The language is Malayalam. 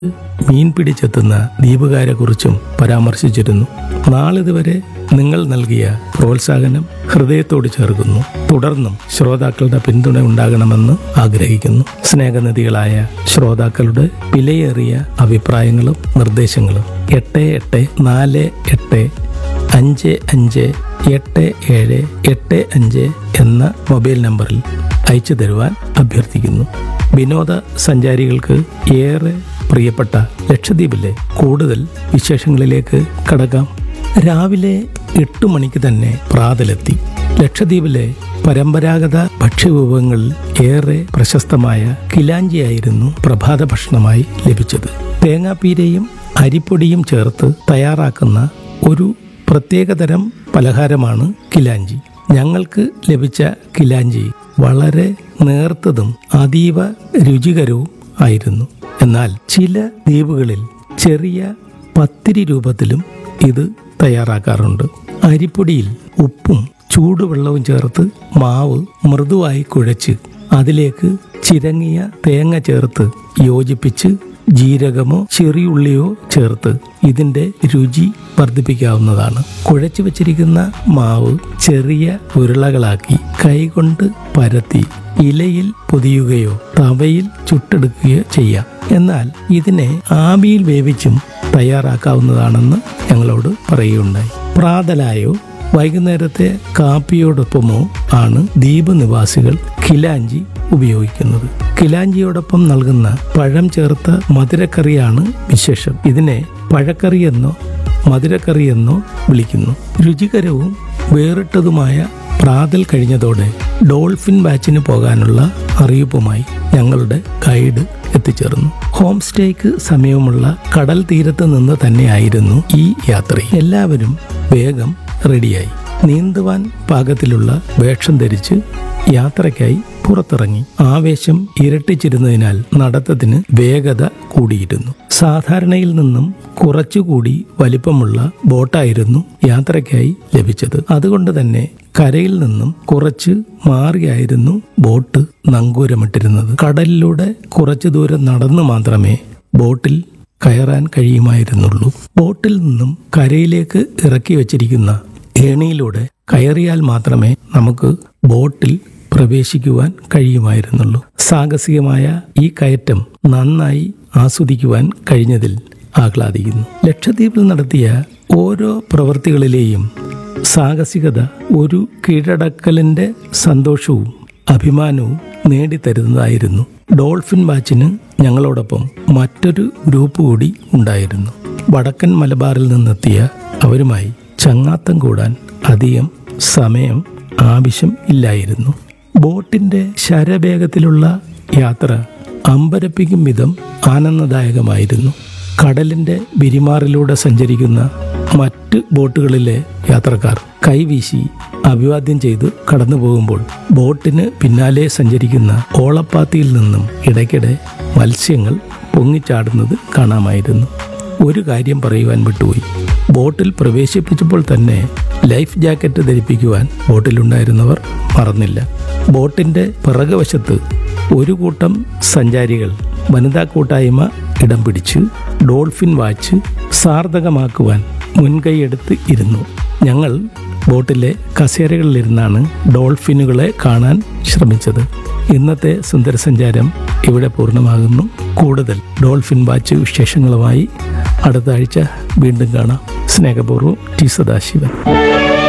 മീൻ പിടിച്ചെത്തുന്ന ദ്വീപുകാരെക്കുറിച്ചും പരാമർശിച്ചിരുന്നു നാളിതുവരെ നിങ്ങൾ നൽകിയ പ്രോത്സാഹനം ഹൃദയത്തോട് ചേർക്കുന്നു തുടർന്നും ശ്രോതാക്കളുടെ പിന്തുണ ഉണ്ടാകണമെന്ന് ആഗ്രഹിക്കുന്നു സ്നേഹനിധികളായ ശ്രോതാക്കളുടെ വിലയേറിയ അഭിപ്രായങ്ങളും നിർദ്ദേശങ്ങളും എട്ട് എട്ട് നാല് എട്ട് അഞ്ച് അഞ്ച് എട്ട് ഏഴ് എട്ട് അഞ്ച് എന്ന മൊബൈൽ നമ്പറിൽ അയച്ചു തരുവാൻ അഭ്യർത്ഥിക്കുന്നു വിനോദ സഞ്ചാരികൾക്ക് ഏറെ പ്രിയപ്പെട്ട ലക്ഷദ്വീപിലെ കൂടുതൽ വിശേഷങ്ങളിലേക്ക് കടക്കാം രാവിലെ എട്ട് മണിക്ക് തന്നെ പ്രാതലെത്തി ലക്ഷദ്വീപിലെ പരമ്പരാഗത ഭക്ഷ്യവിഭവങ്ങളിൽ ഏറെ പ്രശസ്തമായ കിലാഞ്ചിയായിരുന്നു പ്രഭാത ഭക്ഷണമായി ലഭിച്ചത് തേങ്ങാപ്പീരയും അരിപ്പൊടിയും ചേർത്ത് തയ്യാറാക്കുന്ന ഒരു പ്രത്യേകതരം പലഹാരമാണ് കിലാഞ്ചി ഞങ്ങൾക്ക് ലഭിച്ച കിലാഞ്ചി വളരെ നേർത്തതും അതീവ രുചികരവും ആയിരുന്നു എന്നാൽ ചില ദ്വീപുകളിൽ ചെറിയ പത്തിരി രൂപത്തിലും ഇത് തയ്യാറാക്കാറുണ്ട് അരിപ്പൊടിയിൽ ഉപ്പും ചൂടുവെള്ളവും ചേർത്ത് മാവ് മൃദുവായി കുഴച്ച് അതിലേക്ക് ചിരങ്ങിയ തേങ്ങ ചേർത്ത് യോജിപ്പിച്ച് ജീരകമോ ചെറിയുള്ളിയോ ചേർത്ത് ഇതിന്റെ രുചി വർദ്ധിപ്പിക്കാവുന്നതാണ് കുഴച്ചു വച്ചിരിക്കുന്ന മാവ് ചെറിയ ഉരുളകളാക്കി കൈകൊണ്ട് പരത്തി ഇലയിൽ പൊതിയുകയോ തവയിൽ ചുട്ടെടുക്കുകയോ ചെയ്യാം എന്നാൽ ഇതിനെ ആവിയിൽ വേവിച്ചും തയ്യാറാക്കാവുന്നതാണെന്ന് ഞങ്ങളോട് പറയുകയുണ്ടായി പ്രാതലായോ വൈകുന്നേരത്തെ കാപ്പിയോടൊപ്പമോ ആണ് ദ്വീപ് നിവാസികൾ കിലാഞ്ചി ഉപയോഗിക്കുന്നത് കിലാഞ്ചിയോടൊപ്പം നൽകുന്ന പഴം ചേർത്ത മധുരക്കറിയാണ് വിശേഷം ഇതിനെ പഴക്കറിയെന്നോ മധുരക്കറിയെന്നോ വിളിക്കുന്നു രുചികരവും വേറിട്ടതുമായ പ്രാതൽ കഴിഞ്ഞതോടെ ഡോൾഫിൻ ബാച്ചിന് പോകാനുള്ള അറിയിപ്പുമായി ഞങ്ങളുടെ ഗൈഡ് എത്തിച്ചേർന്നു ഹോം സ്റ്റേക്ക് സമയമുള്ള കടൽ തീരത്ത് നിന്ന് തന്നെയായിരുന്നു ഈ യാത്ര എല്ലാവരും വേഗം റെഡിയായി നീന്തുവാൻ പാകത്തിലുള്ള വേഷം ധരിച്ച് യാത്രയ്ക്കായി പുറത്തിറങ്ങി ആവേശം ഇരട്ടിച്ചിരുന്നതിനാൽ നടത്തത്തിന് വേഗത കൂടിയിരുന്നു സാധാരണയിൽ നിന്നും കുറച്ചുകൂടി വലിപ്പമുള്ള ബോട്ടായിരുന്നു യാത്രയ്ക്കായി ലഭിച്ചത് അതുകൊണ്ട് തന്നെ കരയിൽ നിന്നും കുറച്ച് മാറിയായിരുന്നു ബോട്ട് നങ്കൂരമിട്ടിരുന്നത് കടലിലൂടെ കുറച്ചു ദൂരം നടന്നു മാത്രമേ ബോട്ടിൽ കയറാൻ കഴിയുമായിരുന്നുള്ളൂ ബോട്ടിൽ നിന്നും കരയിലേക്ക് ഇറക്കി വച്ചിരിക്കുന്ന ഏണിയിലൂടെ കയറിയാൽ മാത്രമേ നമുക്ക് ബോട്ടിൽ പ്രവേശിക്കുവാൻ കഴിയുമായിരുന്നുള്ളൂ സാഹസികമായ ഈ കയറ്റം നന്നായി ആസ്വദിക്കുവാൻ കഴിഞ്ഞതിൽ ആഹ്ലാദിക്കുന്നു ലക്ഷദ്വീപിൽ നടത്തിയ ഓരോ പ്രവൃത്തികളിലെയും സാഹസികത ഒരു കീഴടക്കലിന്റെ സന്തോഷവും അഭിമാനവും നേടിത്തരുന്നതായിരുന്നു ഡോൾഫിൻ ബാച്ചിന് ഞങ്ങളോടൊപ്പം മറ്റൊരു ഗ്രൂപ്പ് കൂടി ഉണ്ടായിരുന്നു വടക്കൻ മലബാറിൽ നിന്നെത്തിയ അവരുമായി ചങ്ങാത്തം കൂടാൻ അധികം സമയം ആവശ്യം ഇല്ലായിരുന്നു ബോട്ടിന്റെ ശരവേഗത്തിലുള്ള യാത്ര അമ്പരപ്പിക്കും വിധം ആനന്ദദായകമായിരുന്നു കടലിന്റെ വിരിമാറിലൂടെ സഞ്ചരിക്കുന്ന മറ്റ് ബോട്ടുകളിലെ യാത്രക്കാർ കൈവീശി അഭിവാദ്യം ചെയ്ത് കടന്നു പോകുമ്പോൾ ബോട്ടിന് പിന്നാലെ സഞ്ചരിക്കുന്ന ഓളപ്പാത്തിയിൽ നിന്നും ഇടയ്ക്കിടെ മത്സ്യങ്ങൾ പൊങ്ങിച്ചാടുന്നത് കാണാമായിരുന്നു ഒരു കാര്യം പറയുവാൻ വിട്ടുപോയി ബോട്ടിൽ പ്രവേശിപ്പിച്ചപ്പോൾ തന്നെ ലൈഫ് ജാക്കറ്റ് ധരിപ്പിക്കുവാൻ ബോട്ടിലുണ്ടായിരുന്നവർ മറന്നില്ല ബോട്ടിന്റെ പിറകുവശത്ത് ഒരു കൂട്ടം സഞ്ചാരികൾ വനിതാ കൂട്ടായ്മ ഇടം പിടിച്ച് ഡോൾഫിൻ വാച്ച് സാർത്ഥകമാക്കുവാൻ മുൻകൈയെടുത്ത് ഇരുന്നു ഞങ്ങൾ ബോട്ടിലെ കസേരകളിലിരുന്നാണ് ഡോൾഫിനുകളെ കാണാൻ ശ്രമിച്ചത് ഇന്നത്തെ സുന്ദരസഞ്ചാരം ഇവിടെ പൂർണ്ണമാകുന്നു കൂടുതൽ ഡോൾഫിൻ വാച്ച് വിശേഷങ്ങളുമായി അടുത്ത ആഴ്ച വീണ്ടും കാണാം സ്നേഹപൂർവ്വം ടി സദാശിവൻ